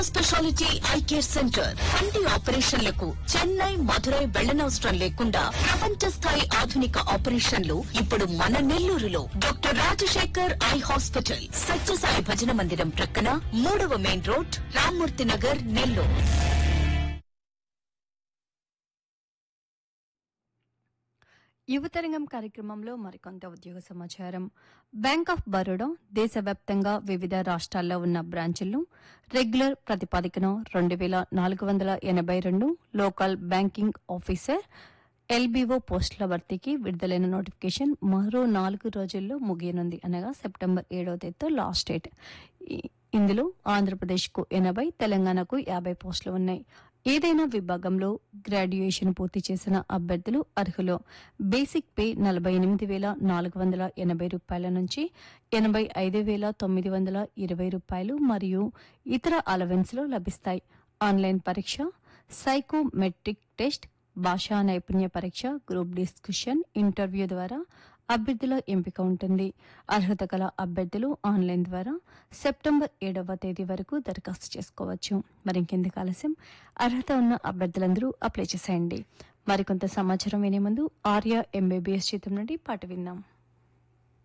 speciality eye care centre కంటి ఆపరేషన్లకు చెన్నై మధురై వెళ్లనవసరం లేకుండా ప్రపంచ స్థాయి ఆధునిక ఆపరేషన్లు ఇప్పుడు మన నెల్లూరులో doctor Rajasekhar eye hospital Sathya Sai భజన మందిరం ప్రక్కన మూడవ మెయిన్ రోడ్ రామ్మూర్తి నగర్ నెల్లూరు యువతరంగం కార్యక్రమంలో మరికొంత ఉద్యోగ సమాచారం బ్యాంక్ ఆఫ్ బరోడా దేశవ్యాప్తంగా వివిధ రాష్ట్రాల్లో ఉన్న బ్రాంచులను రెగ్యులర్ ప్రతిపాదికన రెండు వేల నాలుగు వందల ఎనభై రెండు లోకల్ బ్యాంకింగ్ ఆఫీసర్ ఎల్బీఓ పోస్టుల భర్తీకి విడుదలైన నోటిఫికేషన్ మరో నాలుగు రోజుల్లో ముగియనుంది అనగా సెప్టెంబర్ ఏడవ తేదీతో లాస్ట్ డేట్ ఈ- ఇందులో ఆంధ్రప్రదేశ్కు ఎనభై తెలంగాణకు యాభై పోస్టులు ఉన్నాయి ఏదైనా విభాగంలో గ్రాడ్యుయేషన్ పూర్తి చేసిన అభ్యర్థులు అర్హులు బేసిక్ పే నలభై ఎనిమిది వేల నాలుగు వందల ఎనభై రూపాయల నుంచి ఎనభై ఐదు వేల తొమ్మిది వందల ఇరవై రూపాయలు మరియు ఇతర అలవెన్స్లు లభిస్తాయి ఆన్లైన్ పరీక్ష సైకోమెట్రిక్ టెస్ట్ భాషా నైపుణ్య పరీక్ష గ్రూప్ డిస్కషన్ ఇంటర్వ్యూ ద్వారా అభ్యర్థుల ఎంపిక ఉంటుంది అర్హత గల అభ్యర్థులు ఆన్లైన్ ద్వారా సెప్టెంబర్ ఏడవ తేదీ వరకు దరఖాస్తు చేసుకోవచ్చు మరింకెందుకు ఆలస్యం అర్హత ఉన్న అభ్యర్థులందరూ అప్లై చేసేయండి మరికొంత సమాచారం వినే ముందు ఆర్య ఎంబీబీఎస్ చిత్రం నుండి పాట విందాం